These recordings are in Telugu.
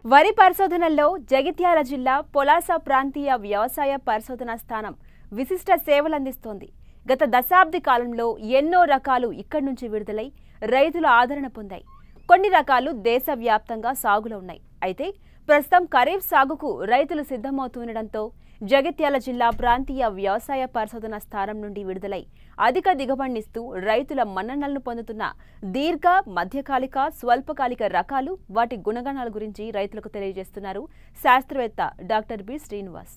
వరి పరిశోధనల్లో జగిత్యాల జిల్లా పొలాస ప్రాంతీయ వ్యవసాయ పరిశోధనా స్థానం విశిష్ట సేవలందిస్తోంది గత దశాబ్ది కాలంలో ఎన్నో రకాలు ఇక్కడి నుంచి విడుదలై రైతుల ఆదరణ పొందాయి కొన్ని రకాలు దేశవ్యాప్తంగా సాగులో ఉన్నాయి అయితే ప్రస్తుతం ఖరీఫ్ సాగుకు రైతులు సిద్ధమవుతుండటంతో జగిత్యాల జిల్లా ప్రాంతీయ వ్యవసాయ పరిశోధన స్థానం నుండి విడుదలై అధిక దిగుబడినిస్తూ రైతుల మన్ననలను పొందుతున్న దీర్ఘ మధ్యకాలిక స్వల్పకాలిక రకాలు వాటి గుణగణాల గురించి రైతులకు తెలియజేస్తున్నారు శాస్త్రవేత్త డాక్టర్ బి శ్రీనివాస్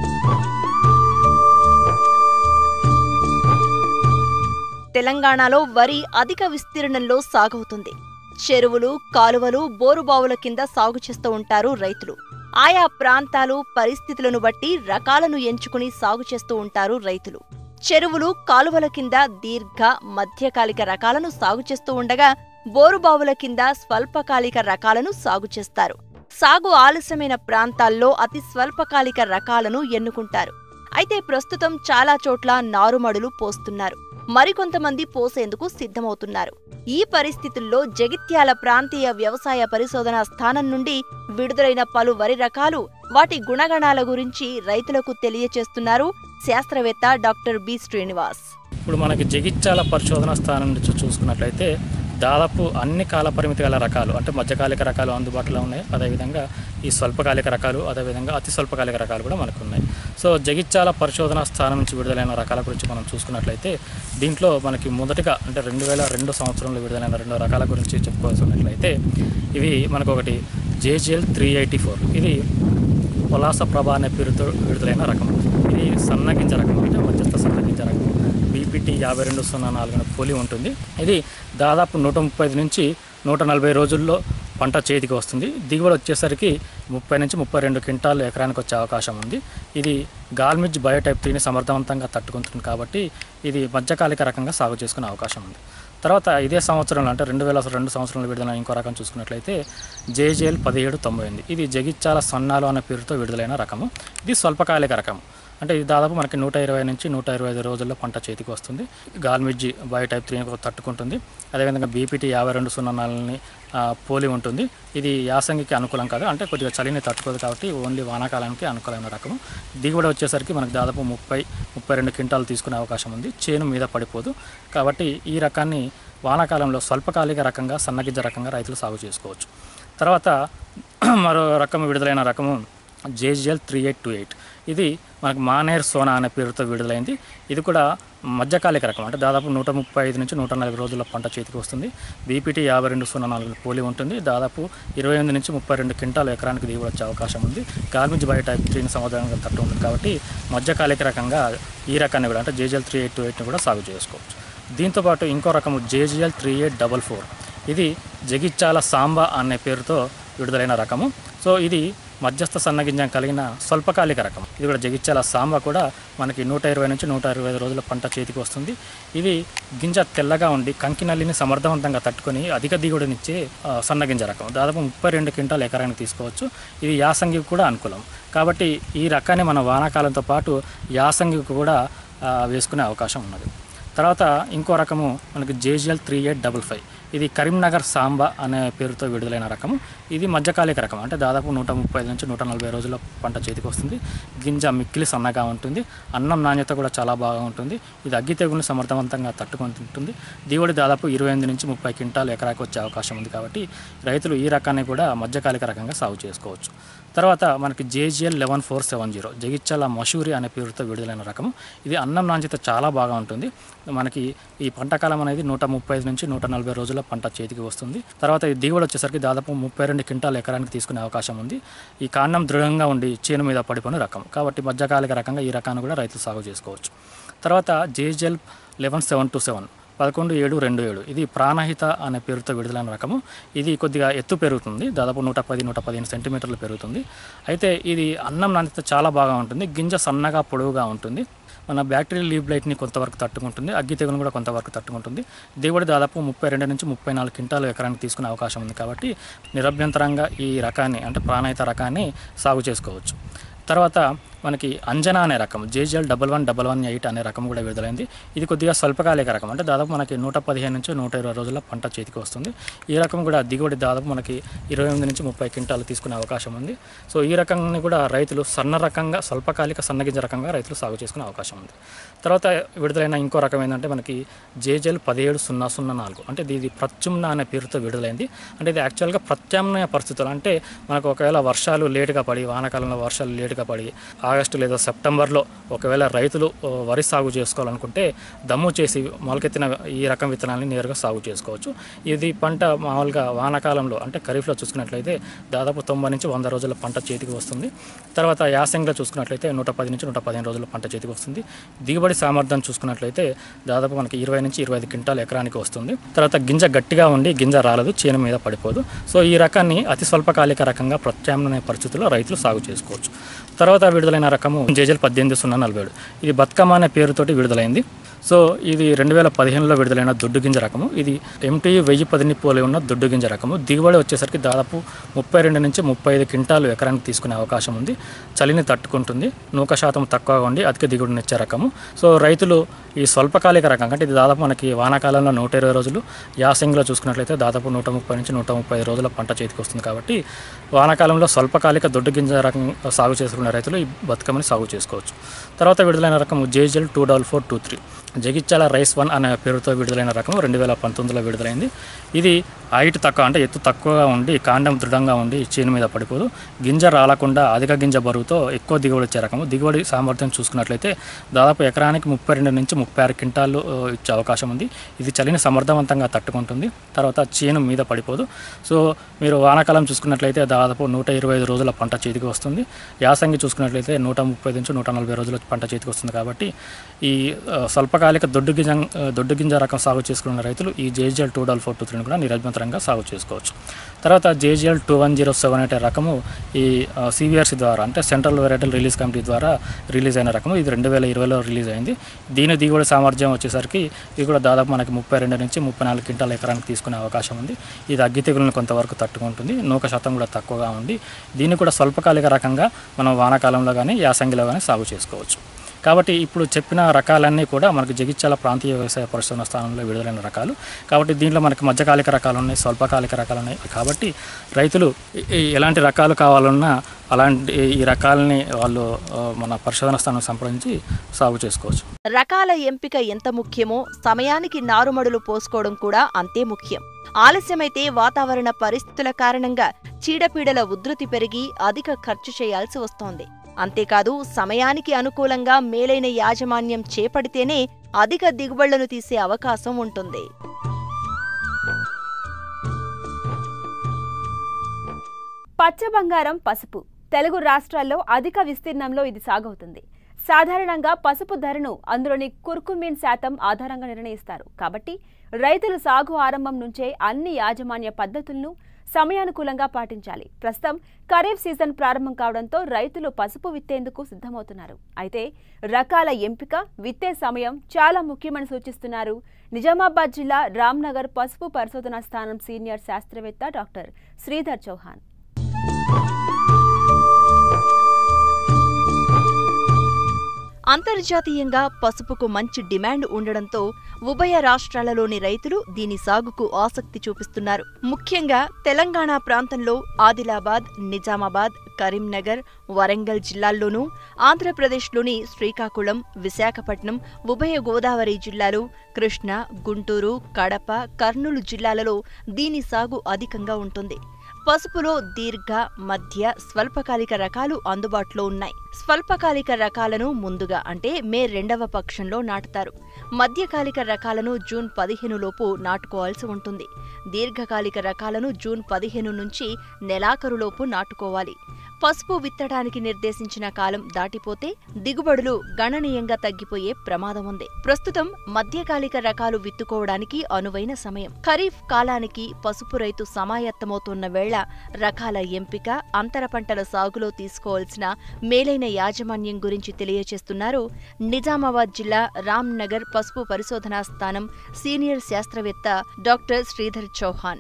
తెలంగాణలో వరి అధిక విస్తీర్ణంలో సాగవుతుంది చెరువులు కాలువలు బోరుబావుల కింద సాగు చేస్తూ ఉంటారు రైతులు ఆయా ప్రాంతాలు పరిస్థితులను బట్టి రకాలను ఎంచుకుని సాగు చేస్తూ ఉంటారు రైతులు చెరువులు కాలువల కింద దీర్ఘ మధ్యకాలిక రకాలను సాగు చేస్తూ ఉండగా బోరుబావుల కింద స్వల్పకాలిక రకాలను సాగు చేస్తారు సాగు ఆలస్యమైన ప్రాంతాల్లో అతి స్వల్పకాలిక రకాలను ఎన్నుకుంటారు అయితే ప్రస్తుతం చాలా చోట్ల నారుమడులు పోస్తున్నారు మరికొంతమంది పోసేందుకు సిద్ధమవుతున్నారు ఈ పరిస్థితుల్లో జగిత్యాల ప్రాంతీయ వ్యవసాయ పరిశోధనా స్థానం నుండి విడుదలైన పలు వరి రకాలు వాటి గుణగణాల గురించి రైతులకు తెలియచేస్తున్నారు శాస్త్రవేత్త డాక్టర్ బి శ్రీనివాస్ ఇప్పుడు మనకి జగిత్యాల పరిశోధన స్థానం నుంచి చూసుకున్నట్లయితే దాదాపు అన్ని కాల పరిమితి గల రకాలు అంటే మధ్యకాలిక రకాలు అందుబాటులో ఉన్నాయి అదేవిధంగా ఈ స్వల్పకాలిక రకాలు అదేవిధంగా అతి స్వల్పకాలిక రకాలు కూడా మనకు ఉన్నాయి సో జగిత్యాల పరిశోధన స్థానం నుంచి విడుదలైన రకాల గురించి మనం చూసుకున్నట్లయితే దీంట్లో మనకి మొదటిగా అంటే రెండు వేల రెండు సంవత్సరంలో విడుదలైన రెండు రకాల గురించి చెప్పుకోవాల్సి ఉన్నట్లయితే ఇవి మనకు ఒకటి జేజిఎల్ త్రీ ఎయిటీ ఫోర్ ఇది పొలాస ప్రభ అనే పేరుతో విడుదలైన రకం ఇది సన్నగింజ రకం అంటే మధ్యస్థ సన్నగింజ రకం బీపీటీ యాభై రెండు సున్నా నాలుగున పోలి ఉంటుంది ఇది దాదాపు నూట ముప్పై ఐదు నుంచి నూట నలభై రోజుల్లో పంట చేతికి వస్తుంది దిగుబడి వచ్చేసరికి ముప్పై నుంచి ముప్పై రెండు క్వింటాలు ఎకరానికి వచ్చే అవకాశం ఉంది ఇది గాల్మిజ్ బయోటైప్ త్రీని సమర్థవంతంగా తట్టుకుంటుంది కాబట్టి ఇది మధ్యకాలిక రకంగా సాగు చేసుకునే అవకాశం ఉంది తర్వాత ఇదే సంవత్సరంలో అంటే రెండు వేల రెండు సంవత్సరంలో విడుదలైన ఇంకో రకం చూసుకున్నట్లయితే జేజేఎల్ పదిహేడు తొంభై ఎనిమిది ఇది జగిత్యాల సన్నాలు అనే పేరుతో విడుదలైన రకము ఇది స్వల్పకాలిక రకం అంటే ఇది దాదాపు మనకి నూట ఇరవై నుంచి నూట ఇరవై ఐదు రోజుల్లో పంట చేతికి వస్తుంది గాల్మిర్జి బయో టైప్ త్రీ తట్టుకుంటుంది అదేవిధంగా బీపీటీ యాభై రెండు సున్నా నాలుగుని ఆ, పోలి ఉంటుంది ఇది యాసంగికి అనుకూలం కాదు అంటే కొద్దిగా చలిని తట్టుకోదు కాబట్టి ఓన్లీ వానాకాలానికి అనుకూలమైన రకము దిగుబడి వచ్చేసరికి మనకు దాదాపు ముప్పై ముప్పై రెండు క్వింటాలు తీసుకునే అవకాశం ఉంది చేను మీద పడిపోదు కాబట్టి ఈ రకాన్ని వానాకాలంలో స్వల్పకాలిక రకంగా సన్నగిజ్జ రకంగా రైతులు సాగు చేసుకోవచ్చు తర్వాత మరో రకం విడుదలైన రకము JGL three eight two eight ఇది మనకు మానేర్ సోనా అనే పేరుతో విడుదలైంది ఇది కూడా మధ్యకాలిక రకం అంటే దాదాపు నూట ముప్పై ఐదు నుంచి నూట నలభై రోజుల పంట చేతికి వస్తుంది బీపీటీ యాభై రెండు సున్నా నాలుగు పోలి ఉంటుంది దాదాపు ఇరవై ఎనిమిది నుంచి ముప్పై రెండు క్వింటాలు ఎకరానికి దిగుబడి వచ్చే అవకాశం ఉంది గార్మిజ్ బయో టైప్ త్రీని సమాధానంగా తట్టు ఉంటుంది కాబట్టి మధ్యకాలిక రకంగా ఈ రకాన్ని కూడా అంటే జేజిఎల్ త్రీ ఎయిట్ టూ ఎయిట్ని కూడా సాగు చేసుకోవచ్చు దీంతోపాటు ఇంకో రకము JGL three eight double four ఇది జగిత్యాల సాంబా అనే పేరుతో విడుదలైన రకము సో ఇది మధ్యస్థ సన్నగింజం కలిగిన స్వల్పకాలిక రకం ఇది కూడా జగిత్యాల సాంబా కూడా మనకి నూట ఇరవై నుంచి నూట ఇరవై ఐదు రోజుల పంట చేతికి వస్తుంది ఇది గింజ తెల్లగా ఉండి కంకి నల్లిని సమర్థవంతంగా తట్టుకొని అధిక దిగుబడినిచ్చే ఆ, సన్నగింజ రకం దాదాపు ముప్పై రెండు క్వింటాల్ ఎకరానికి తీసుకోవచ్చు ఇది యాసంగికి కూడా అనుకూలం కాబట్టి ఈ రకాన్ని మన వానాకాలంతో పాటు యాసంగికి కూడా ఆ, వేసుకునే అవకాశం ఉన్నది తర్వాత ఇంకో రకము మనకి JGL three eight double five ఇది కరీంనగర్ సాంబా అనే పేరుతో విడుదలైన రకము ఇది మధ్యకాలిక రకం అంటే దాదాపు నూట ముప్పై నుంచి నూట నలభై రోజుల పంట చేతికి వస్తుంది గింజ మిక్కిలి సన్నగా ఉంటుంది అన్నం నాణ్యత కూడా చాలా బాగా ఉంటుంది ఇది అగ్గి తెగులను సమర్థవంతంగా తట్టుకుంటుంటుంది దిగుబడి దాదాపు ఇరవై ఎనిమిది నుంచి ముప్పై క్వింటాలు ఎకరాకి వచ్చే అవకాశం ఉంది కాబట్టి రైతులు ఈ రకాన్ని కూడా మధ్యకాలిక రకంగా సాగు చేసుకోవచ్చు తర్వాత మనకి JGL eleven four seven zero Jagtial Mashuri అనే పేరుతో విడుదలైన రకము ఇది అన్నం నాణ్యత చాలా బాగా ఉంటుంది మనకి ఈ పంట కాలం అనేది నూట ముప్పై ఐదు నుంచి నూట నలభై రోజుల పంట చేతికి వస్తుంది తర్వాత ఈ దిగుబడి వచ్చేసరికి దాదాపు ముప్పై రెండు క్వింటాల్ ఎకరానికి తీసుకునే అవకాశం ఉంది ఈ కాండం దృఢంగా ఉండి చేను మీద పడిపోయిన రకం కాబట్టి మధ్యకాలిక రకంగా ఈ రకాన్ని కూడా రైతులు సాగు చేసుకోవచ్చు తర్వాత JGL eleven seven two seven పదకొండు ఏడు రెండు ఏడు ఇది ప్రాణహిత అనే పేరుతో విడుదలైన రకము ఇది కొద్దిగా ఎత్తు పెరుగుతుంది దాదాపు నూట పది నూట పదిహేను సెంటీమీటర్లు పెరుగుతుంది అయితే ఇది అన్నం నాణ్యత చాలా బాగా ఉంటుంది గింజ సన్నగా పొడవుగా ఉంటుంది మన బ్యాక్టీరియల్ లీవ్ బ్లైట్ని కొంతవరకు తట్టుకుంటుంది అగ్గి తెగులను కూడా కొంతవరకు తట్టుకుంటుంది దిగుబడి దాదాపు ముప్పై రెండు నుంచి ముప్పై నాలుగు క్వింటాలు ఎకరానికి తీసుకునే అవకాశం ఉంది కాబట్టి నిరభ్యంతరంగా ఈ రకాన్ని అంటే ప్రాణహిత రకాన్ని సాగు చేసుకోవచ్చు తర్వాత మనకి అంజనా అనే రకం JGL double one double one eight అనే రకం కూడా విడుదలైంది ఇది కొద్దిగా స్వల్పకాలిక రకం అంటే దాదాపు మనకి నూట పదిహేను నుంచి నూట ఇరవై రోజుల పంట చేతికి వస్తుంది ఈ రకం కూడా దిగుబడి దాదాపు మనకి ఇరవై ఎనిమిది నుంచి ముప్పై క్వింటాలు తీసుకునే అవకాశం ఉంది సో ఈ రకాన్ని కూడా రైతులు సన్న రకంగా స్వల్పకాలిక సన్నగింజ రకంగా రైతులు సాగు చేసుకునే అవకాశం ఉంది తర్వాత విడుదలైన ఇంకో రకం ఏంటంటే మనకి జేజెల్ పదిహేడు సున్నా సున్నా నాలుగు అంటే ఇది- ఇది ప్రత్యుమ్న అనే పేరుతో విడుదలైంది అంటే ఇది యాక్చువల్గా ప్రత్యామ్నాయ పరిస్థితులు అంటే మనకు ఒకవేళ వర్షాలు లేటుగా పడి వానాకాలంలో వర్షాలు లేటుగా పడి ఆగస్టు లేదా సెప్టెంబర్లో ఒకవేళ రైతులు ఓ, వరి సాగు చేసుకోవాలనుకుంటే దమ్ము చేసి మొలకెత్తిన ఈ రకం విత్తనాలని నేరుగా సాగు చేసుకోవచ్చు ఇది పంట మామూలుగా వానాకాలంలో అంటే ఖరీఫ్లో చూసుకున్నట్లయితే దాదాపు తొంభై నుంచి వంద రోజుల పంట చేతికి వస్తుంది తర్వాత యాసంగిలో చూసుకున్నట్లయితే నూట పది నుంచి నూట పదిహేను రోజుల పంట చేతికి వస్తుంది దిగుబడి సామర్థ్యం చూసుకున్నట్లయితే దాదాపు మనకి ఇరవై నుంచి ఇరవై ఐదు క్వింటాల్ ఎకరానికి వస్తుంది తర్వాత గింజ గట్టిగా ఉండి గింజ రాలదు చేను మీద పడిపోదు సో ఈ రకాన్ని అతి స్వల్పకాలిక రకంగా ప్రత్యామ్నాయ పరిస్థితుల్లో రైతులు సాగు చేసుకోవచ్చు తర్వాత విడుదలైన రకము జేజల్ పద్దెనిమిది సున్నా నలభై ఏడు ఇది బతుకమ్మ అనే పేరుతోటి విడుదలైంది సో ఇది రెండు వేల పదిహేనులో విడుదలైన దొడ్డు గింజ రకము ఇది ఎంటీ వెయ్యి పదిని పోలి ఉన్న దొడ్డు గింజ రకము దిగుబడి వచ్చేసరికి దాదాపు ముప్పై రెండు నుంచి ముప్పై ఐదు క్వింటాలు ఎకరానికి తీసుకునే అవకాశం ఉంది చలిని తట్టుకుంటుంది నూక శాతం తక్కువగా ఉండి అధిక దిగుబడినిచ్చే రకము సో రైతులు ఈ స్వల్పకాలిక రకం అంటే ఇది దాదాపు మనకి వానాకాలంలో నూట ఇరవై రోజులు యాసంగిలో చూసుకున్నట్లయితే దాదాపు నూట ముప్పై నుంచి నూట ముప్పై రోజుల పంట చేతికి వస్తుంది కాబట్టి వానాకాలంలో స్వల్పకాలిక దొడ్డు గింజ రకం సాగు చేసుకున్న రైతులు ఈ బతుకమ్మని సాగు చేసుకోవచ్చు తర్వాత విడుదలైన రకం JGL two double four two three Jagtial rice one అనే పేరుతో విడుదలైన రకం రెండు వేల పంతొమ్మిదిలో విడుదలైంది ఇది హైట్ తక్కువ అంటే ఎత్తు తక్కువగా ఉండి కాండం దృఢంగా ఉండి చేను మీద పడిపోదు గింజ రాలకుండా అధిక గింజ బరువుతో ఎక్కువ దిగుబడి ఇచ్చే రకము దిగుబడి సామర్థ్యం చూసుకున్నట్లయితే దాదాపు ఎకరానికి ముప్పై రెండు నుంచి ముప్పై ఆరు క్వింటాలు ఆ, ఇచ్చే అవకాశం ఉంది ఇది చలిని సమర్థవంతంగా తట్టుకుంటుంది తర్వాత చేను మీద పడిపోదు సో మీరు వానాకాలం చూసుకున్నట్లయితే దాదాపు నూట ఇరవై ఐదు రోజుల పంట చేతికి వస్తుంది యాసంగి చూసుకున్నట్లయితే నూట ముప్పై నుంచి నూట నలభై రోజుల పంట చేతికి వస్తుంది కాబట్టి ఈ ఆ, స్వల్పకాలిక దొడ్డు గింజ ఆ, దొడ్డు గింజ రకం సాగు చేసుకున్న రైతులు ఈ JGL two double four two త్రీని కూడా నిరభ్యంతరంగా సాగు చేసుకోవచ్చు తర్వాత JGL two one zero seven eight రకము ఈ సివిఆర్సి ద్వారా అంటే సెంట్రల్ వెరైటల్ రిలీజ్ కమిటీ ద్వారా రిలీజ్ అయిన రకము ఇది రెండు వేల ఇరవైలో రిలీజ్ అయింది దీని దిగుబడి సామర్థ్యం వచ్చేసరికి ఇది కూడా దాదాపు మనకి ముప్పై రెండు నుంచి ముప్పై నాలుగు క్వింటాల ఎకరానికి తీసుకునే అవకాశం ఉంది ఇది అగ్గి తెగులను కొంతవరకు తట్టుకుంటుంది నూక శాతం కూడా తక్కువగా ఉండి దీన్ని కూడా స్వల్పకాలిక రకంగా మనం వానాకాలంలో కానీ యాసంగిలో కానీ సాగు చేసుకోవచ్చు కాబట్టి ఇప్పుడు చెప్పిన రకాలన్నీ కూడా మనకి జగిత్యాల ప్రాంతీయ వ్యవసాయ పరిశోధన స్థానంలో విడుదలైన రకాలు కాబట్టి దీంట్లో మనకి మధ్యకాలిక రకాలు ఉన్నాయి స్వల్పకాలిక రకాలు ఉన్నాయి కాబట్టి రైతులు ఈ- ఈ ఎలాంటి రకాలు కావాలన్నా అలాంటి ఈ రకాలని వాళ్ళు ఆ, మన పరిశోధన స్థానం సంప్రదించి సాగు చేసుకోవచ్చు రకాల ఎంపిక ఎంత ముఖ్యమో సమయానికి నారుమడులు పోసుకోవడం కూడా అంతే ముఖ్యం ఆలస్యమైతే వాతావరణ పరిస్థితుల కారణంగా చీడపీడల ఉధృతి పెరిగి అధిక ఖర్చు చేయాల్సి వస్తోంది అంతేకాదు సమయానికి అనుకూలంగా మేలైన యాజమాన్యం చేపడితేనే అధిక దిగుబడులను తీసే అవకాశం ఉంటుంది పచ్చ బంగారం పసుపు తెలుగు రాష్ట్రాల్లో అధిక విస్తీర్ణంలో ఇది సాగవుతుంది సాధారణంగా పసుపు ధరను అందులోని కుర్కుమిన్ శాతం ఆధారంగా నిర్ణయిస్తారు కాబట్టి రైతులు సాగు ఆరంభం నుంచే అన్ని యాజమాన్య పద్ధతులను సమయానుకూలంగా పాటించాలి ప్రస్తుతం ఖరీఫ్ సీజన్ ప్రారంభం కావడంతో రైతులు పసుపు విత్తేందుకు సిద్ధమవుతున్నారు అయితే రకాల ఎంపిక విత్తే సమయం చాలా ముఖ్యమని సూచిస్తున్నారు నిజామాబాద్ జిల్లా రామ్నగర్ పసుపు పరిశోధనా స్థానం సీనియర్ శాస్త్రవేత్త డాక్టర్ శ్రీధర్ చౌహాన్ అంతర్జాతీయంగా పసుపుకు మంచి డిమాండ్ ఉండడంతో ఉభయ రాష్ట్రాలలోని రైతులు దీని సాగుకు ఆసక్తి చూపిస్తున్నారు ముఖ్యంగా తెలంగాణ ప్రాంతంలో ఆదిలాబాద్ నిజామాబాద్ కరీంనగర్ వరంగల్ జిల్లాల్లోనూ ఆంధ్రప్రదేశ్లోని శ్రీకాకుళం విశాఖపట్నం ఉభయ గోదావరి జిల్లాలు కృష్ణా గుంటూరు కడప కర్నూలు జిల్లాలలో దీని సాగు అధికంగా ఉంటుంది పసుపులో దీర్ఘ మధ్య స్వల్పకాలిక రకాలు అందుబాటులో ఉన్నాయి స్వల్పకాలిక రకాలను ముందుగా అంటే మే రెండవ పక్షంలో నాటుతారు మధ్యకాలిక రకాలను జూన్ పదిహేను లోపు నాటుకోవాల్సి ఉంటుంది దీర్ఘకాలిక రకాలను జూన్ పదిహేను నుంచి నెలాఖరులోపు నాటుకోవాలి పసుపు విత్తడానికి నిర్దేశించిన కాలం దాటిపోతే దిగుబడులు గణనీయంగా తగ్గిపోయే ప్రమాదం ఉంది ప్రస్తుతం మధ్యకాలిక రకాలు విత్తుకోవడానికి అనువైన సమయం ఖరీఫ్ కాలానికి పసుపు రైతు సమాయత్తమవుతున్న వేళ రకాల ఎంపిక అంతర పంటల సాగులో తీసుకోవాల్సిన మేలైన యాజమాన్యం గురించి తెలియచేస్తున్నారు నిజామాబాద్ జిల్లా రామ్ నగర్ పసుపు పరిశోధనా స్థానం సీనియర్ శాస్త్రవేత్త డాక్టర్ శ్రీధర్ చౌహాన్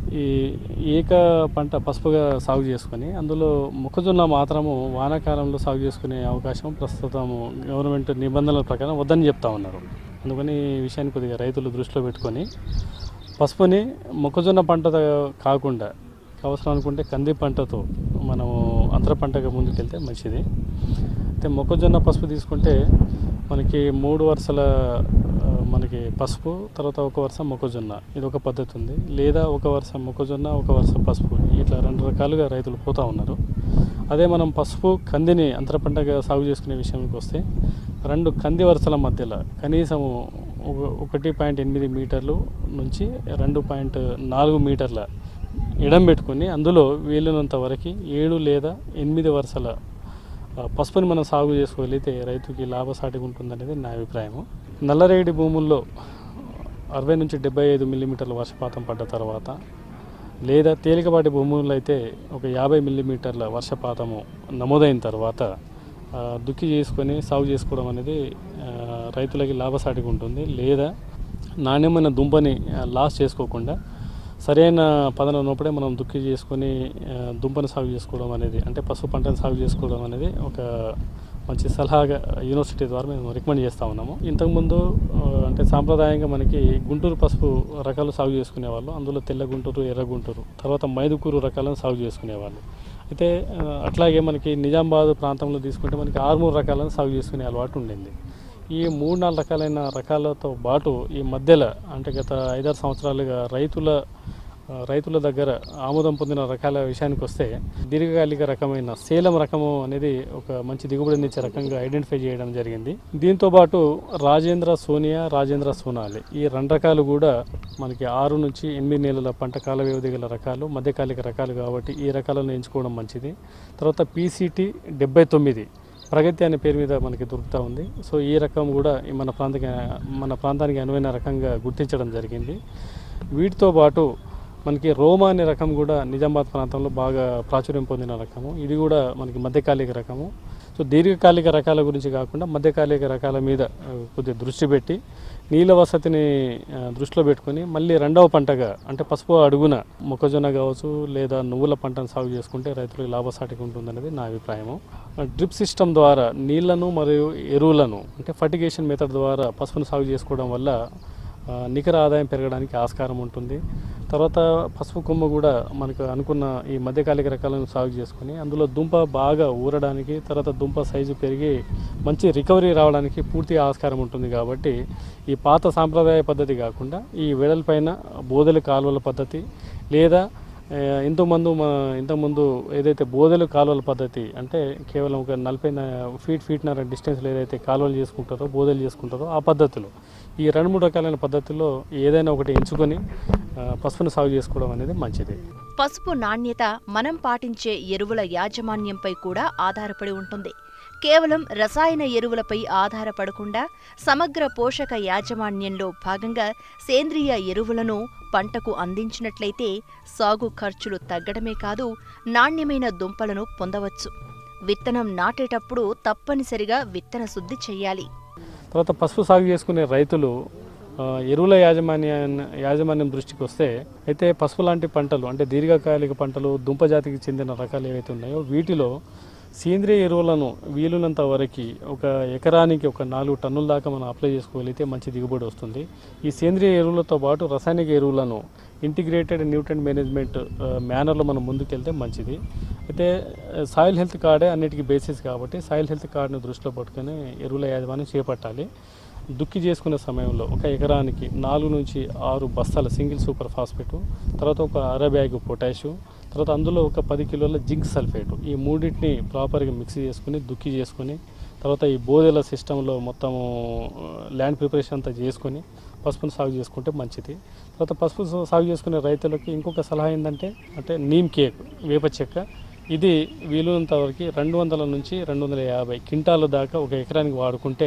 ఈ ఏక పంట పసుపుగా సాగు చేసుకొని అందులో మొక్కజొన్న మాత్రము వానాకాలంలో సాగు చేసుకునే అవకాశం ప్రస్తుతం గవర్నమెంట్ నిబంధనల ప్రకారం వద్దని చెప్తా ఉన్నారు అందుకని ఈ విషయాన్ని కొద్దిగా రైతులు దృష్టిలో పెట్టుకొని పసుపుని మొక్కజొన్న పంట కాకుండా అవసరం అనుకుంటే కంది పంటతో మనము అంతర పంటగా ముందుకెళ్తే మంచిది అయితే మొక్కజొన్న పసుపు తీసుకుంటే మనకి మూడు వరుసల ఆ, మనకి పసుపు తర్వాత ఒక వరుస మొక్కజొన్న ఇది ఒక పద్ధతి ఉంది లేదా ఒక వరుస మొక్కజొన్న ఒక వరుస పసుపు ఇట్లా రెండు రకాలుగా రైతులు పోతూ ఉన్నారు అదే మనం పసుపు కందిని అంతర పంటగా సాగు చేసుకునే విషయానికి వస్తే రెండు కంది వరుసల మధ్యలో కనీసము ఒక- ఒకటి పాయింట్ ఎనిమిది మీటర్లు నుంచి రెండు పాయింట్ నాలుగు మీటర్ల ఎడం పెట్టుకొని అందులో వీలున్నంత వరకు ఏడు లేదా ఎనిమిది వరుసల ఆ, పసుపుని మనం సాగు చేసుకోగలిగితే రైతుకి లాభసాటిగా ఉంటుందనేది నా అభిప్రాయము నల్లరేగడి భూముల్లో అరవై నుంచి డెబ్బై ఐదు మిల్లీమీటర్ల వర్షపాతం పడ్డ తర్వాత లేదా తేలికపాటి భూముల్లో అయితే ఒక యాభై మిల్లీమీటర్ల వర్షపాతము నమోదైన తర్వాత ఆ, దుక్కి చేసుకొని సాగు చేసుకోవడం అనేది ఆ, రైతులకి లాభసాటిగా ఉంటుంది లేదా నాణ్యమైన దుంపని ఆ, లాస్ చేసుకోకుండా సరైన పదన ఉన్నప్పుడే మనం దుక్కి చేసుకొని ఆ, దుంపను సాగు చేసుకోవడం అనేది అంటే పసుపు పంటను సాగు చేసుకోవడం అనేది ఒక మంచి సలహాగా యూనివర్సిటీ ద్వారా మేము రికమెండ్ చేస్తూ ఉన్నాము ఇంతకుముందు ఆ, అంటే సాంప్రదాయంగా మనకి గుంటూరు పసుపు రకాలు సాగు చేసుకునేవాళ్ళు అందులో తెల్ల గుంటూరు ఎర్ర గుంటూరు తర్వాత మైదుకూరు రకాలను సాగు చేసుకునేవాళ్ళు అయితే ఆ, అట్లాగే మనకి నిజామాబాద్ ప్రాంతంలో తీసుకుంటే మనకి ఆరుమూరు రకాలను సాగు చేసుకునే అలవాటు ఉండింది ఈ మూడు నాలుగు రకాలైన రకాలతో పాటు ఈ మధ్యలో అంటే గత ఐదారు సంవత్సరాలుగా రైతుల ఆ, రైతుల దగ్గర ఆమోదం పొందిన రకాల విషయానికి వస్తే దీర్ఘకాలిక రకమైన సేలం రకము అనేది ఒక మంచి దిగుబడినిచ్చే రకంగా ఐడెంటిఫై చేయడం జరిగింది దీంతో పాటు రాజేంద్ర సోనియా రాజేంద్ర సోనాలి ఈ రెండు రకాలు కూడా మనకి ఆరు నుంచి ఎనిమిది నెలల పంట కాల వ్యవధి గల రకాలు మధ్యకాలిక రకాలు కాబట్టి ఈ రకాలను ఎంచుకోవడం మంచిది తర్వాత పీసీటీ డెబ్బై తొమ్మిది ప్రగతి అనే పేరు మీద మనకి దొరుకుతూ ఉంది సో ఈ రకం కూడా ఈ మన ప్రాంతానికి మన ప్రాంతానికి అనువైన రకంగా గుర్తించడం జరిగింది వీటితో పాటు మనకి రోమా అనే రకం కూడా నిజామాబాద్ ప్రాంతంలో బాగా ప్రాచుర్యం పొందిన రకము ఇది కూడా మనకి మధ్యకాలిక రకము సో దీర్ఘకాలిక రకాల గురించి కాకుండా మధ్యకాలిక రకాల మీద ఆ, కొద్దిగా దృష్టి పెట్టి నీళ్ళ వసతిని ఆ, దృష్టిలో పెట్టుకొని మళ్ళీ రెండవ పంటగా అంటే పసుపు అడుగున మొక్కజొన్న కావచ్చు లేదా నువ్వుల పంటను సాగు చేసుకుంటే రైతులకు లాభసాటిగా ఉంటుందనేది నా అభిప్రాయము ఆ, డ్రిప్ సిస్టమ్ ద్వారా నీళ్లను మరియు ఎరువులను అంటే ఫర్టిగేషన్ మెథడ్ ద్వారా పసుపును సాగు చేసుకోవడం వల్ల ఆ, నికర ఆదాయం పెరగడానికి ఆస్కారం ఉంటుంది తర్వాత పసుపు కొమ్మ కూడా మనకు అనుకున్న ఈ మధ్యకాలిక రకాలను సాగు చేసుకొని అందులో దుంప బాగా ఊరడానికి తర్వాత దుంప సైజు పెరిగి మంచి రికవరీ రావడానికి పూర్తి ఆస్కారం ఉంటుంది కాబట్టి ఈ పాత సాంప్రదాయ పద్ధతి కాకుండా ఈ వెడల్పైన బోదెల కాలువల పద్ధతి లేదా ఆ, ఇంతకుముందు మా ఇంతకుముందు ఏదైతే బోదెలు కాలువల పద్ధతి అంటే కేవలం ఒక నలభై న- ఫీట్ ఫీట్నర డిస్టెన్స్లో ఏదైతే కాలువలు చేసుకుంటారో బోదెలు చేసుకుంటారో ఆ పద్ధతిలో ఈ రెండు మూడు రకాలైన పద్ధతుల్లో ఏదైనా ఒకటి ఎంచుకొని ఆ, పసుపును సాగు చేసుకోవడం అనేది మంచిది పసుపు నాణ్యత మనం పాటించే ఎరువుల యాజమాన్యంపై కూడా ఆధారపడి ఉంటుంది కేవలం రసాయన ఎరువులపై ఆధారపడకుండా సమగ్ర పోషక యాజమాన్యంలో భాగంగా సేంద్రియ ఎరువులను పంటకు అందించినట్లయితే సాగు ఖర్చులు తగ్గడమే కాదు నాణ్యమైన దుంపలను పొందవచ్చు విత్తనం నాటేటప్పుడు తప్పనిసరిగా విత్తన శుద్ధి చెయ్యాలి తర్వాత పసుపు సాగు చేసుకునే రైతులు ఆ, ఎరువుల యాజమాన్యాన్ యాజమాన్యం దృష్టికి వస్తే అయితే పసుపు లాంటి పంటలు అంటే దీర్ఘకాలిక పంటలు దుంప జాతికి చెందిన రకాలు ఏవైతే ఉన్నాయో వీటిలో సేంద్రియ ఎరువులను వీలున్నంత వరకు ఒక ఎకరానికి ఒక నాలుగు టన్నుల దాకా మనం అప్లై చేసుకోగలిగితే మంచి దిగుబడి వస్తుంది ఈ సేంద్రియ ఎరువులతో పాటు రసాయనిక ఎరువులను ఇంటిగ్రేటెడ్ న్యూట్రెంట్ మేనేజ్మెంట్ మేనర్లో మనం ముందుకెళ్తే మంచిది అయితే సాయిల్ హెల్త్ కార్డే అన్నిటికీ బేసిస్ కాబట్టి సాయిల్ హెల్త్ కార్డును దృష్టిలో పట్టుకొని ఎరువుల యాజమాన్యం చేపట్టాలి దుక్కి చేసుకునే సమయంలో ఒక ఎకరానికి నాలుగు నుంచి ఆరు బస్తాల సింగిల్ సూపర్ ఫాస్ఫేటు తర్వాత ఒక అర బ్యాగ్ పొటాషు తర్వాత అందులో ఒక పది కిలోల జింక్ సల్ఫేటు ఈ మూడింటిని ప్రాపర్గా మిక్స్ చేసుకుని దుక్కి చేసుకొని తర్వాత ఈ బోదెల సిస్టంలో మొత్తము ల్యాండ్ ప్రిపరేషన్ అంతా చేసుకొని పసుపును సాగు చేసుకుంటే మంచిది తర్వాత పసుపు సా- సాగు చేసుకునే రైతులకి ఇంకొక సలహా ఏంటంటే అంటే నీమ్ కేక్ వేప చెక్క ఇది వీలున్నంత వరకు రెండు వందల నుంచి రెండు వందల యాభై క్వింటాల దాకా ఒక ఎకరానికి వాడుకుంటే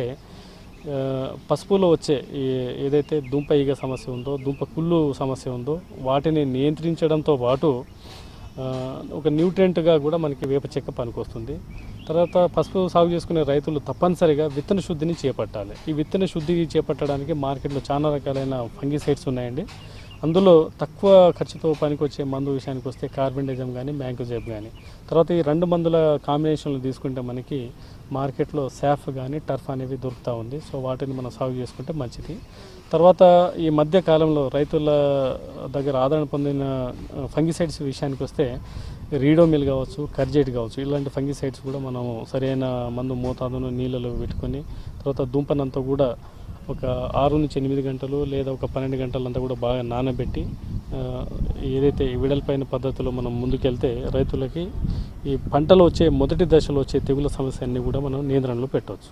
ఆ, పసుపులో వచ్చే ఈ ఏదైతే దుంప ఈగ సమస్య ఉందో దుంప కుళ్ళు సమస్య ఉందో వాటిని నియంత్రించడంతో పాటు ఆ, ఒక న్యూట్రియంట్గా కూడా మనకి వేప చెక్క పనికొస్తుంది తర్వాత పసుపు సాగు చేసుకునే రైతులు తప్పనిసరిగా విత్తన శుద్ధిని చేపట్టాలి ఈ విత్తన శుద్ధి చేపట్టడానికి మార్కెట్లో చాలా రకాలైన ఫంగిసైడ్స్ ఉన్నాయండి అందులో తక్కువ ఖర్చుతో పనికొచ్చే మందు విషయానికి వస్తే కార్బెండజం కానీ మ్యాంకోజెబ్ కానీ తర్వాత ఈ రెండు మందుల కాంబినేషన్లు తీసుకుంటే మనకి మార్కెట్లో శాఫ్ కానీ టర్ఫ్ అనేవి దొరుకుతూ ఉంది సో వాటిని మనం సాగు చేసుకుంటే మంచిది తర్వాత ఈ మధ్య కాలంలో రైతుల దగ్గర ఆదరణ పొందిన ఫంగిసైడ్స్ విషయానికి వస్తే రీడోమిల్ కావచ్చు కర్జేట్ కావచ్చు ఇలాంటి ఫంగిసైడ్స్ కూడా మనము సరైన మందు మోతాదును నీళ్ళలో పెట్టుకొని తర్వాత దుంపనంతా కూడా ఒక ఆరు నుంచి ఎనిమిది గంటలు లేదా ఒక పన్నెండు గంటలంతా కూడా బాగా నానబెట్టి ఆ, ఏదైతే ఈ విడల్పైన పద్ధతిలో మనం ముందుకెళ్తే రైతులకి ఈ పంటలో వచ్చే మొదటి దశలో వచ్చే తెగుల సమస్య అన్ని కూడా మనం నియంత్రణలో పెట్టవచ్చు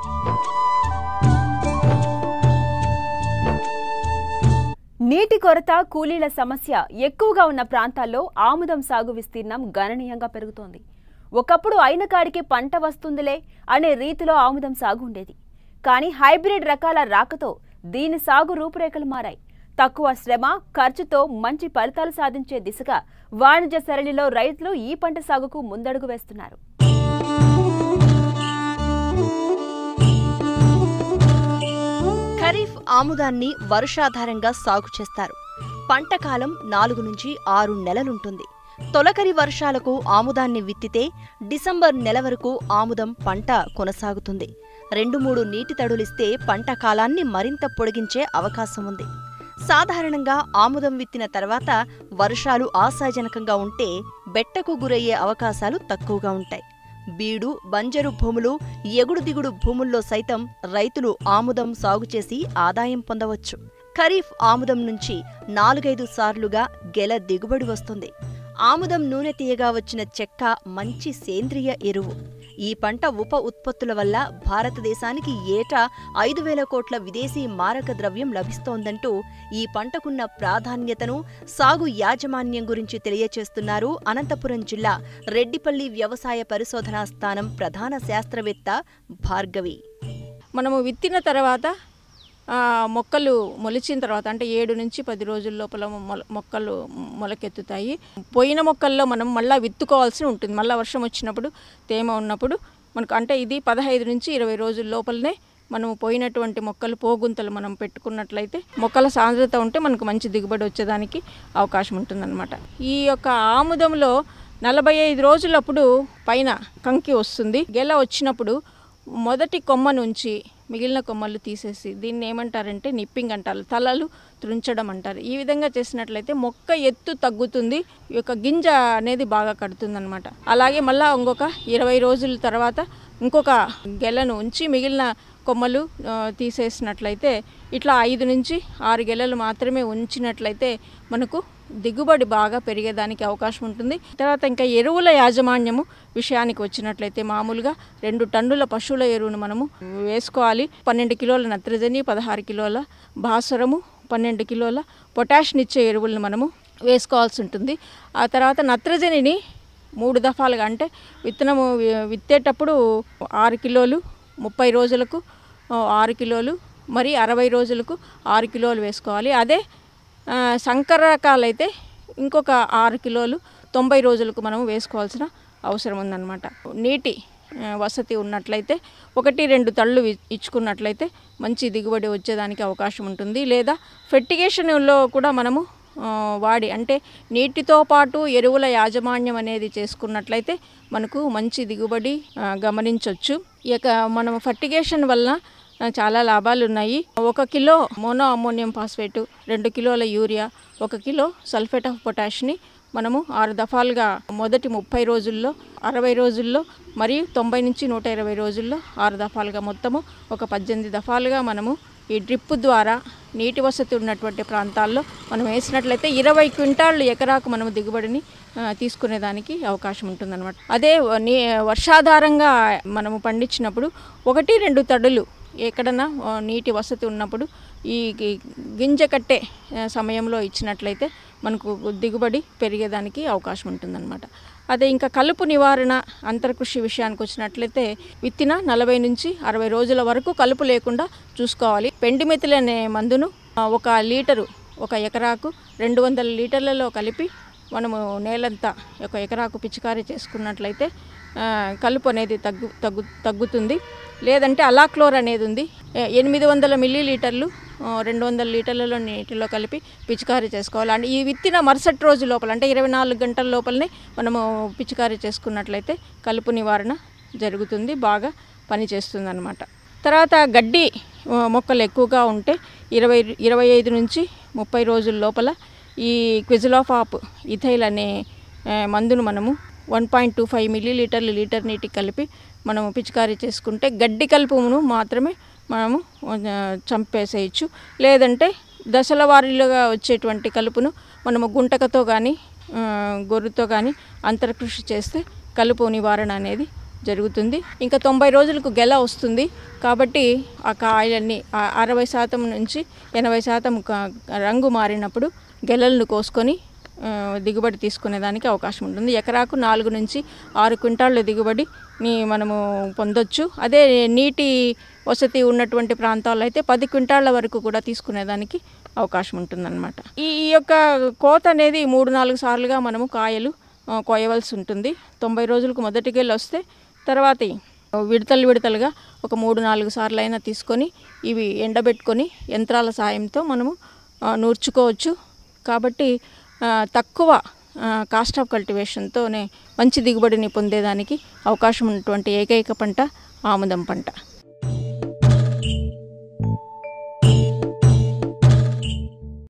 నీటి కొరత కూలీల సమస్య ఎక్కువగా ఉన్న ప్రాంతాల్లో ఆముదం సాగు విస్తీర్ణం గణనీయంగా పెరుగుతోంది ఒకప్పుడు అయిన కాడికి పంట వస్తుందిలే అనే రీతిలో ఆముదం సాగు ఉండేది కానీ హైబ్రిడ్ రకాల రాకతో దీని సాగు రూపురేఖలు మారాయి తక్కువ శ్రమ ఖర్చుతో మంచి ఫలితాలు సాధించే దిశగా వాణిజ్య సరళిలో రైతులు ఈ పంట సాగుకు ముందడుగు వేస్తున్నారు ఖరీఫ్ ఆముదాన్ని వర్షాధారంగా సాగు చేస్తారు పంట కాలం నాలుగు నుంచి ఆరు నెలలుంటుంది తొలకరి వర్షాలకు ఆముదాన్ని విత్తితే డిసెంబర్ నెల వరకు ఆముదం పంట కొనసాగుతుంది రెండు మూడు నీటి తడులిస్తే పంట కాలాన్ని మరింత పొడిగించే అవకాశం ఉంది సాధారణంగా ఆముదం విత్తిన తర్వాత వర్షాలు ఆశాజనకంగా ఉంటే బెట్టకు గురయ్యే అవకాశాలు తక్కువగా ఉంటాయి బీడు బంజరు భూములు ఎగుడు దిగుడు భూముల్లో సైతం రైతులు ఆముదం సాగు చేసి ఆదాయం పొందవచ్చు ఖరీఫ్ ఆముదం నుంచి నాలుగైదు సార్లుగా గెల దిగుబడి వస్తుంది ఆముదం నూనె తీయగా వచ్చిన చెక్క మంచి సేంద్రియ ఎరువు ఈ పంట ఉప ఉత్పత్తుల వల్ల భారతదేశానికి ఏటా ఐదు వేల కోట్ల విదేశీ మారక ద్రవ్యం లభిస్తోందంటూ ఈ పంటకున్న ప్రాధాన్యతను సాగు యాజమాన్యం గురించి తెలియచేస్తున్నారు అనంతపురం జిల్లా రెడ్డిపల్లి వ్యవసాయ పరిశోధనా స్థానం ప్రధాన శాస్త్రవేత్త భార్గవి మనము విత్తిన తర్వాత ఆ, మొక్కలు మొలిచిన తర్వాత అంటే ఏడు నుంచి పది రోజుల లోపల మొల మొక్కలు మొలకెత్తుతాయి పోయిన మొక్కల్లో మనం మళ్ళీ విత్తుకోవాల్సి ఉంటుంది మళ్ళీ వర్షం వచ్చినప్పుడు తేమ ఉన్నప్పుడు మనకు అంటే ఇది పదహైదు నుంచి ఇరవై రోజుల లోపలనే మనం పోయినటువంటి మొక్కలు పోగుంతలు మనం పెట్టుకున్నట్లయితే మొక్కల సాంద్రత ఉంటే మనకు మంచి దిగుబడి వచ్చేదానికి అవకాశం ఉంటుందన్నమాట ఈ యొక్క ఆముదంలో నలభై ఐదు రోజులప్పుడు పైన కంకి వస్తుంది గెల వచ్చినప్పుడు మొదటి కొమ్మ నుంచి మిగిలిన కొమ్మలు తీసేసి దీన్ని ఏమంటారంటే నిప్పింగ్ అంటారు తలలు త్రుంచడం అంటారు ఈ విధంగా చేసినట్లయితే మొక్క ఎత్తు తగ్గుతుంది ఈ యొక్క గింజ అనేది బాగా కడుతుందన్నమాట అలాగే మళ్ళీ ఇంకొక ఇరవై రోజుల తర్వాత ఇంకొక గెలను ఉంచి మిగిలిన కొమ్మలు ఆ, తీసేసినట్లయితే ఇట్లా ఐదు నుంచి ఆరు గెలలు మాత్రమే ఉంచినట్లయితే మనకు దిగుబడి బాగా పెరిగేదానికి అవకాశం ఉంటుంది తర్వాత ఇంకా ఎరువుల యాజమాన్యము విషయానికి వచ్చినట్లయితే మామూలుగా రెండు టన్నుల పశువుల ఎరువును మనము వేసుకోవాలి పన్నెండు కిలోల నత్రజని పదహారు కిలోల భాస్వరము పన్నెండు కిలోల పొటాషినిచ్చే ఎరువులను మనము వేసుకోవాల్సి ఉంటుంది ఆ తర్వాత నత్రజనిని మూడు దఫాలుగా అంటే విత్తనము వి- విత్తేటప్పుడు ఆరు కిలోలు ముప్పై రోజులకు ఆ, ఆరు కిలోలు మరి అరవై రోజులకు ఆరు కిలోలు వేసుకోవాలి అదే ఆ, సంకర రకాలైతే ఇంకొక ఆరు కిలోలు తొంభై రోజులకు మనం వేసుకోవాల్సిన అవసరం ఉందన్నమాట నీటి ఆ, వసతి ఉన్నట్లయితే ఒకటి రెండు తళ్ళు ఇ- ఇచ్చుకున్నట్లయితే మంచి దిగుబడి వచ్చేదానికి అవకాశం ఉంటుంది లేదా ఫెర్టిగేషన్లో కూడా మనము ఆ, వాడి అంటే నీటితో పాటు ఎరువుల యాజమాన్యం అనేది చేసుకున్నట్లయితే మనకు మంచి దిగుబడి ఆ, గమనించవచ్చు ఈ యొక్క మనం ఫర్టిగేషన్ వల్ల ఆ, చాలా లాభాలు ఉన్నాయి ఒక కిలో మోనో అమ్మోనియం ఫాస్ఫేటు రెండు కిలోల యూరియా ఒక కిలో సల్ఫేట్ ఆఫ్ పొటాష్ని మనము ఆరు దఫాలుగా మొదటి ముప్పై రోజుల్లో అరవై రోజుల్లో మరియు తొంభై నుంచి నూట ఇరవై రోజుల్లో ఆరు దఫాలుగా మొత్తము ఒక పద్దెనిమిది దఫాలుగా మనము ఈ డ్రిప్ ద్వారా నీటి వసతి ఉన్నటువంటి ప్రాంతాల్లో మనం వేసినట్లయితే ఇరవై క్వింటాళ్ళు ఎకరాకు మనము దిగుబడిని ఆ, తీసుకునేదానికి అవకాశం ఉంటుందన్నమాట అదే వ- నీ వర్షాధారంగా మనము పండించినప్పుడు ఒకటి రెండు తడులు ఎక్కడన్నా ఆ, నీటి వసతి ఉన్నప్పుడు ఈ గి- గింజ కట్టే ఆ, సమయంలో ఇచ్చినట్లయితే మనకు దిగుబడి పెరిగేదానికి అవకాశం ఉంటుందన్నమాట అదే ఇంకా కలుపు నివారణ అంతర్కృషి విషయానికి వచ్చినట్లయితే విత్తిన నలభై నుంచి అరవై రోజుల వరకు కలుపు లేకుండా చూసుకోవాలి పెండిమెతులు అనే మందును ఆ, ఒక లీటరు ఒక ఎకరాకు రెండు వందల లీటర్లలో కలిపి మనము నేలంతా ఒక ఎకరాకు పిచికారీ చేసుకున్నట్లయితే ఆ, కలుపు అనేది తగ్గు తగ్గు తగ్గుతుంది లేదంటే అలాక్లోర్ అనేది ఉంది ఎ- ఎనిమిది వందల మిల్లీ లీటర్లు ఆ, రెండు వందల లీటర్లలో నీటిలో కలిపి పిచికారీ చేసుకోవాలి అంటే ఈ విత్తిన మరుసటి రోజు లోపల అంటే ఇరవై నాలుగు గంటల లోపలనే మనము పిచికారీ చేసుకున్నట్లయితే కలుపు నివారణ జరుగుతుంది బాగా పనిచేస్తుంది అనమాట తర్వాత గడ్డి ఆ, మొక్కలు ఎక్కువగా ఉంటే ఇరవై ఇరవై ఐదు నుంచి ముప్పై రోజుల లోపల ఈ క్విజిలోఫాప్ ఇథైల్ అనే ఆ, మందును మనము one point two five milli లీటర్లు లీటర్ నీటికి కలిపి మనము పిచికారీ చేసుకుంటే గడ్డి కలుపును మాత్రమే మనము ఆ, చంపేసేయచ్చు లేదంటే దశల వారీలుగా వచ్చేటువంటి కలుపును మనము గుంటకతో కానీ గొర్రుతో కానీ అంతర్కృషి చేస్తే కలుపు నివారణ అనేది జరుగుతుంది ఇంకా తొంభై రోజులకు గెల వస్తుంది కాబట్టి ఆ కాయలన్నీ ఆ అరవై శాతం నుంచి ఎనభై శాతం క- రంగు మారినప్పుడు గెలలను కోసుకొని ఆ, దిగుబడి తీసుకునేదానికి అవకాశం ఉంటుంది ఎకరాకు నాలుగు నుంచి ఆరు క్వింటాళ్ళ దిగుబడిని మనము పొందొచ్చు అదే నీటి వసతి ఉన్నటువంటి ప్రాంతాల్లో అయితే పది క్వింటాళ్ళ వరకు కూడా తీసుకునేదానికి అవకాశం ఉంటుందన్నమాట ఈ ఈ యొక్క కోత అనేది మూడు నాలుగు సార్లుగా మనము కాయలు ఆ, కోయవలసి ఉంటుంది తొంభై రోజులకు మొదటి గెల వస్తే తర్వాత విడతలు విడతలుగా ఒక మూడు నాలుగు సార్లు అయినా తీసుకొని ఇవి ఎండబెట్టుకొని యంత్రాల సాయంతో మనము ఆ, నూర్చుకోవచ్చు కాబట్టి ఆ, తక్కువ కాస్ట్ ఆఫ్ కల్టివేషన్తోనే మంచి దిగుబడిని పొందేదానికి అవకాశం ఉన్నటువంటి ఏకైక పంట ఆముదం పంట